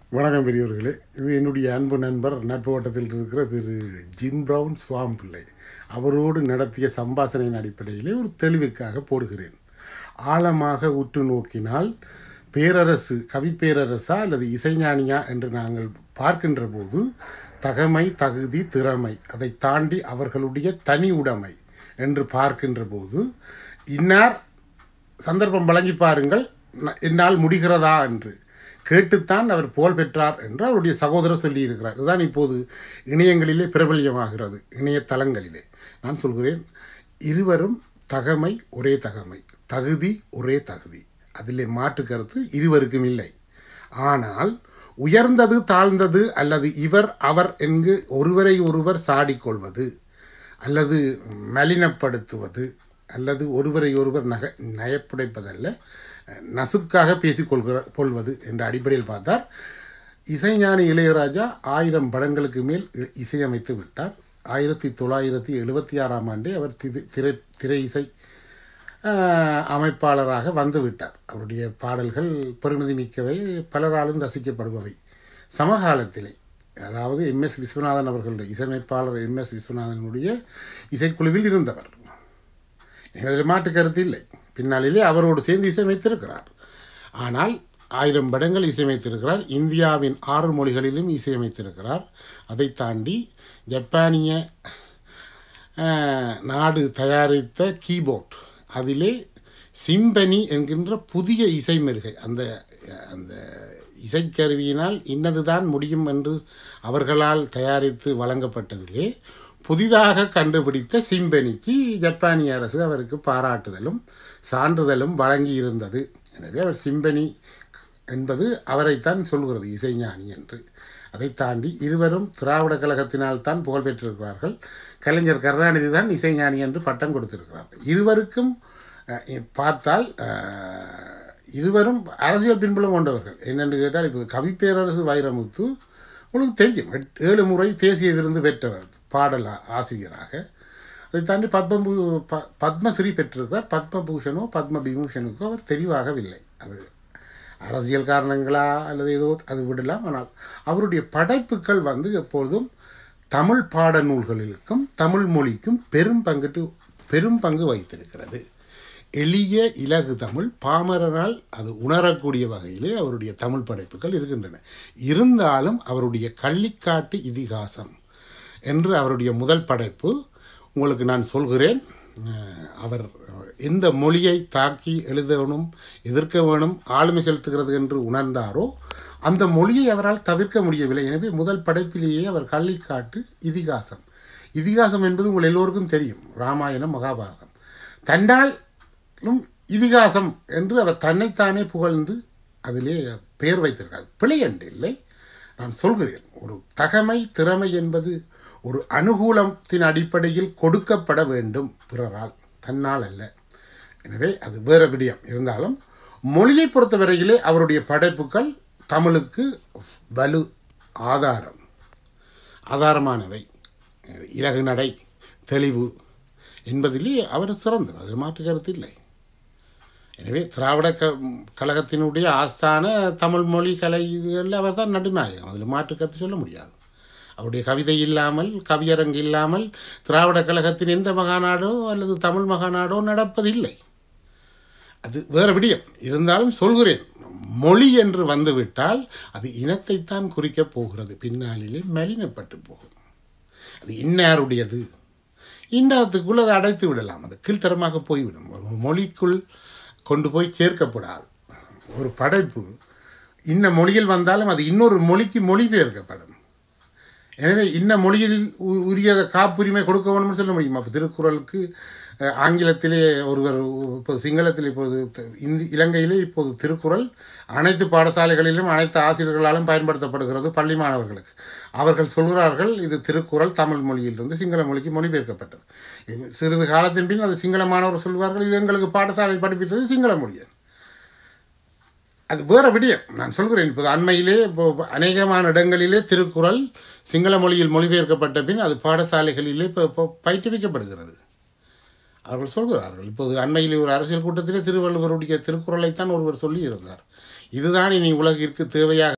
வணக்கம் பெரியவர்களே இது என்னுடைய அன்பு நண்பர் நட்பு வட்டத்தில் இருக்கிற திரு ஜிம் பிரவுன் சுவாம் பிள்ளை அவரோடு நடத்திய சம்பாஷணையின் அடிப்படையிலே ஒரு தெளிவுக்காக போடுகிறேன் ஆழமாக உற்று நோக்கினால் பேரரசு கவிப்பேரரசா அல்லது இசைஞானியா என்று நாங்கள் பார்க்கின்ற போது தகமை தகுதி திறமை அதை தாண்டி அவர்களுடைய தனி உடைமை என்று பார்க்கின்ற போது இன்னார் சந்தர்ப்பம் வழங்கி பாருங்கள் ந- என்னால் முடிகிறதா என்று கேட்டுத்தான் அவர் புகழ் பெற்றார் என்று அவருடைய சகோதரர் சொல்லியிருக்கிறார் இதுதான் இப்போது இணையங்களிலே பிரபல்யமாகிறது இணையதளங்களிலே நான் சொல்கிறேன் இருவரும் தகமை ஒரே தகமை தகுதி ஒரே தகுதி அதிலே மாற்று கருத்து இருவருக்கும் இல்லை ஆனால் உயர்ந்தது தாழ்ந்தது அல்லது இவர் அவர் என்று ஒருவரை ஒருவர் சாடிக்கொள்வது அல்லது மலினப்படுத்துவது அல்லது ஒருவரை ஒருவர் நக நயப்புடைப்பதல்ல நசுக்காக பேசிக்கொள்கிற கொள்வது என்ற அடிப்படையில் பார்த்தார் இசைஞானி இளையராஜா ஆயிரம் படங்களுக்கு மேல் இ- இசையமைத்து விட்டார் ஆயிரத்தி தொள்ளாயிரத்தி எழுபத்தி ஆறாம் ஆண்டே அவர் திரு திரை திரை இசை ஆஹ், அமைப்பாளராக வந்து விட்டார் அவருடைய பாடல்கள் பெருமதி மிக்கவை பலராலும் ரசிக்கப்படுபவை சமகாலத்திலே அதாவது எம்எஸ் விஸ்வநாதன் அவர்களுடைய இசையமைப்பாளர் எம்எஸ் விஸ்வநாதனுடைய இசைக்குழுவில் இருந்தவர் அதில் மாற்று கருத்து இல்லை பின்னாளிலே அவரோடு சேர்ந்து இசையமைத்திருக்கிறார் ஆனால் ஆயிரம் படங்கள் இசையமைத்திருக்கிறார் இந்தியாவின் ஆறு மொழிகளிலும் இசையமைத்திருக்கிறார் அதை தாண்டி ஜப்பானிய அஹ், நாடு தயாரித்த கீபோர்ட் அதிலே சிம்பனி என்கின்ற புதிய இசை மெருகை அந்த அந்த இசைக்கருவியினால் இன்னதுதான் முடியும் என்று அவர்களால் தயாரித்து வழங்கப்பட்டதிலே புதிதாக கண்டுபிடித்த சிம்பனிக்கு ஜப்பானிய அரசு அவருக்கு பாராட்டுதலும் சான்றிதழும் வழங்கி இருந்தது எனவே அவர் சிம்பனி என்பது அவரைத்தான் சொல்கிறது இசைஞானி என்று அதை தாண்டி இருவரும் திராவிட கழகத்தினால் தான் புகழ் பெற்றிருக்கிறார்கள் கலைஞர் கருணாநிதி தான் இசைஞானி என்று பட்டம் கொடுத்திருக்கிறார்கள் இருவருக்கும் அஹ், இ- பார்த்தால் அஹ், இருவரும் அரசியல் பின்புலம் கொண்டவர்கள் என்னென்று கேட்டால் இப்போ கவிப்பேரரசு வைரமுத்து உங்களுக்கு தெரியும் எட்- ஏழு முறை தேசிய விருது பெற்றவர் பாடல் ஆ- ஆசிரியராக அதை தாண்டி பத்மபூ ப பத்மஸ்ரீ பெற்றிருக்கிறார் பத்மபூஷனோ பத்ம விபூஷனுக்கோ அவர் தெரிவாகவில்லை அது அரசியல் காரணங்களா அல்லது ஏதோ அது விடலாம் ஆனால் அவருடைய படைப்புகள் வந்து எப்பொழுதும் தமிழ் பாட நூல்களிலும் தமிழ் மொழிக்கும் பெரும் பங்கிட்டு பெரும் பங்கு வைத்திருக்கிறது எளிய இலகு தமிழ் பாமரனால் அது உணரக்கூடிய வகையிலே அவருடைய தமிழ் படைப்புகள் இருக்கின்றன இருந்தாலும் அவருடைய கள்ளிக்காட்டு இதிகாசம் என்று அவருடைய முதல் படைப்பு உங்களுக்கு நான் சொல்கிறேன் அஹ், அவர் எந்த மொழியை தாக்கி எழுதணும் எதிர்க்க வேணும் ஆளுமை செலுத்துகிறது என்று உணர்ந்தாரோ அந்த மொழியை அவரால் தவிர்க்க முடியவில்லை எனவே முதல் படைப்பிலேயே அவர் கள்ளிக்காட்டு இதிகாசம் இதிகாசம் என்பது உங்கள் எல்லோருக்கும் தெரியும் ராமாயணம் மகாபாரதம் தண்டாலும் இதிகாசம் என்று அவர் தன்னைத்தானே புகழ்ந்து அதிலே பெயர் வைத்திருக்கார் பிழை என்று இல்லை நான் சொல்கிறேன் ஒரு தகமை திறமை என்பது ஒரு அனுகூலத்தின் அடிப்படையில் கொடுக்கப்பட வேண்டும் பிறரால் தன்னால் அல்ல எனவே அது வேறு விடயம் இருந்தாலும் மொழியை பொறுத்தவரையிலே அவருடைய படைப்புகள் தமிழுக்கு வலு ஆதாரம் ஆதாரமானவை இலகு நடை தெளிவு என்பதிலே அவர் சிறந்தவர் அதில் மாற்று கருத்து இல்லை எனவே திராவிட க கழகத்தினுடைய ஆஸ்தான தமிழ் மொழி கலை இதுகளில் அவர் தான் நடுநாயகம் அதில் மாற்று கருத்து சொல்ல முடியாது அவருடைய கவிதை இல்லாமல் கவியரங்கு இல்லாமல் திராவிட கழகத்தின் எந்த மகாநாடோ அல்லது தமிழ் மகாநாடோ நடப்பதில்லை அது வேறு விடயம் இருந்தாலும் சொல்கிறேன் மொழி என்று வந்துவிட்டால் அது இனத்தைத்தான் குறிக்கப் போகிறது பின்னாளிலே மலினப்பட்டு போகும் அது இன்னாருடையது இன்னாத்துக்குள் அதை அடைத்து விடலாம் அது கீழ்த்தரமாக போய்விடும் ஒரு மொழிக்குள் கொண்டு போய் சேர்க்கப்படாது ஒரு படைப்பு இன்ன மொழியில் வந்தாலும் அது இன்னொரு மொழிக்கு மொழிபெயர்க்கப்படும் எனவே இன்ன மொழியில் உ- உரிய காப்புரிமை கொடுக்க வேணும்னு சொல்ல முடியுமா இப்போ திருக்குறளுக்கு அஹ், ஆங்கிலத்திலே ஒருவர் இப்போ சிங்களத்தில் இப்போது த- இந்தி இலங்கையிலே இப்போது திருக்குறள் அனைத்து பாடசாலைகளிலும் அனைத்து ஆசிரியர்களாலும் பயன்படுத்தப்படுகிறது பள்ளி மாணவர்களுக்கு அவர்கள் சொல்கிறார்கள் இது திருக்குறள் தமிழ் மொழியிலிருந்து சிங்கள மொழிக்கு மொழிபெயர்க்கப்பட்டது இது சிறிது காலத்தின் பின் அது சிங்கள மாணவர் சொல்வார்கள் இது எங்களுக்கு பாடசாலை படிப்பித்தது சிங்கள மொழியை அது வேறு விடயம் நான் சொல்கிறேன் இப்போது அண்மையிலே இப்போ அநேகமான இடங்களிலே திருக்குறள் சிங்கள மொழியில் மொழிபெயர்க்கப்பட்ட பின் அது பாடசாலைகளிலே இப்போ இப்போ பயிற்றுவிக்கப்படுகிறது அவர்கள் சொல்கிறார்கள் இப்போது அண்மையிலே ஒரு அரசியல் கூட்டத்திலே திருவள்ளுவருடைய திருக்குறளைத்தான் ஒருவர் சொல்லி இருந்தார் இதுதான் இனி உலகிற்கு தேவையாக